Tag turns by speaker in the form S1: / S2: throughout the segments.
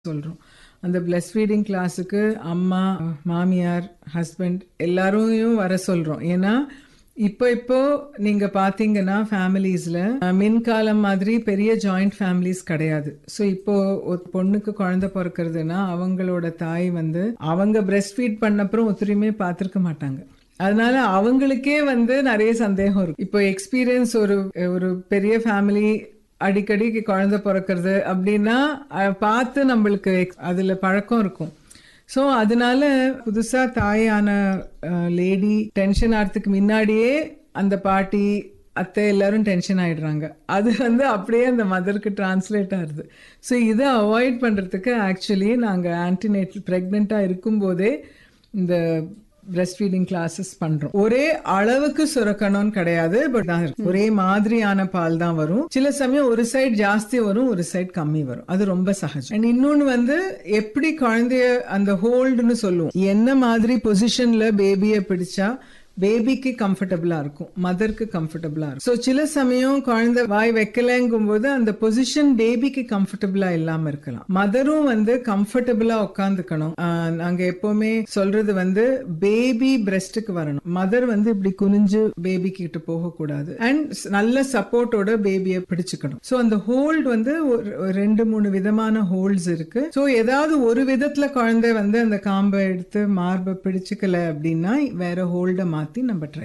S1: சொல்றோம் அந்த plus feeding கிளாஸுக்கு அம்மா மாமியார் ஹஸ்பண்ட் எல்லாரையும் வர சொல்றோம் ஏன்னா இப்போ இப்போ நீங்க பாத்தீங்கன்னா ஃபேமிலிஸ்ல மின்காலம் மாதிரி பெரிய ஜாயிண்ட் ஃபேமிலிஸ் கிடையாது ஸோ இப்போ ஒரு பொண்ணுக்கு குழந்தை பிறக்கிறதுனா அவங்களோட தாய் வந்து அவங்க பிரெஸ்ட் ஃபீட் பண்ணப்புறம் ஒத்துரையுமே பார்த்துருக்க மாட்டாங்க அதனால அவங்களுக்கே வந்து நிறைய சந்தேகம் இருக்கும் இப்போ எக்ஸ்பீரியன்ஸ் ஒரு ஒரு பெரிய ஃபேமிலி அடிக்கடி குழந்தை பிறக்கிறது அப்படின்னா அஹ், பார்த்து நம்மளுக்கு ex- அதுல பழக்கம் இருக்கும் ஸோ அதனால புதுசா தாயான லேடி டென்ஷன் ஆகிறதுக்கு முன்னாடியே அந்த பாட்டி அத்தை எல்லாரும் டென்ஷன் ஆயிடுறாங்க அது வந்து அப்படியே அந்த மதருக்கு டிரான்ஸ்லேட் ஆகுது ஸோ இதை அவாய்ட் பண்றதுக்கு ஆக்சுவலி நாங்கள் ஆன்டினேட்டல் ப்ரெக்னெண்ட்டாக இருக்கும்போதே இந்த பிரஸ்ட் ஃபீடிங் கிளாஸஸ் பண்றோம் ஒரே அளவுக்கு சுரக்கணும்னு கிடையாது பட் ஒரே மாதிரியான பால் தான் வரும் சில சமயம் ஒரு சைடு ஜாஸ்தி வரும் ஒரு சைடு கம்மி வரும் அது ரொம்ப சகஜம் அண்ட் இன்னொன்னு வந்து எப்படி குழந்தைய அந்த ஹோல்டுன்னு சொல்லுவோம் என்ன மாதிரி பொசிஷன்ல பேபியை பிடிச்சா பேபிக்கு கம்ஃபர்டபுளா இருக்கும் மதருக்கு கம்ஃபர்டபுளா இருக்கும் ஸோ சில சமயம் குழந்தை வாய் வைக்கலங்கும் போது அந்த பொசிஷன் பேபிக்கு கம்ஃபர்டபுளா இல்லாம இருக்கலாம் மதரும் வந்து கம்ஃபர்டபுளா உட்காந்துக்கணும் நாங்க எப்பவுமே சொல்றது வந்து பேபி பிரஸ்டுக்கு வரணும் மதர் வந்து இப்படி குனிஞ்சு பேபி கிட்ட போகக்கூடாது அண்ட் நல்ல சப்போர்ட்டோட பேபியை பிடிச்சுக்கணும் ஸோ அந்த ஹோல்ட் வந்து ஒரு ஒரு ரெண்டு மூணு விதமான ஹோல்ட்ஸ் இருக்கு ஸோ ஏதாவது ஒரு விதத்துல குழந்தை வந்து அந்த காம்பை எடுத்து மார்பை பிடிச்சுக்கல அப்படின்னா வேற ஹோல்ட மாத்தி நம்ம ட்ரை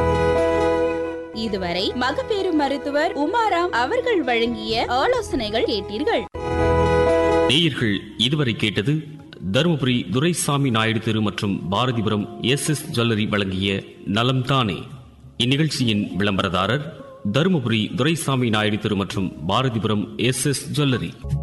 S2: இதுவரை மகப்பேறு மருத்துவர் உமாராம் அவர்கள் வழங்கிய ஆலோசனைகள் கேட்டீர்கள்
S3: நேயர்கள் இதுவரை கேட்டது தருமபுரி துரைசாமி நாயுடு தெரு மற்றும் பாரதிபுரம் எஸ் எஸ் ஜுவல்லரி வழங்கிய நலம் தானே இந்நிகழ்ச்சியின் விளம்பரதாரர் தருமபுரி துரைசாமி நாயுடு தெரு மற்றும் பாரதிபுரம் எஸ் எஸ் ஜுவல்லரி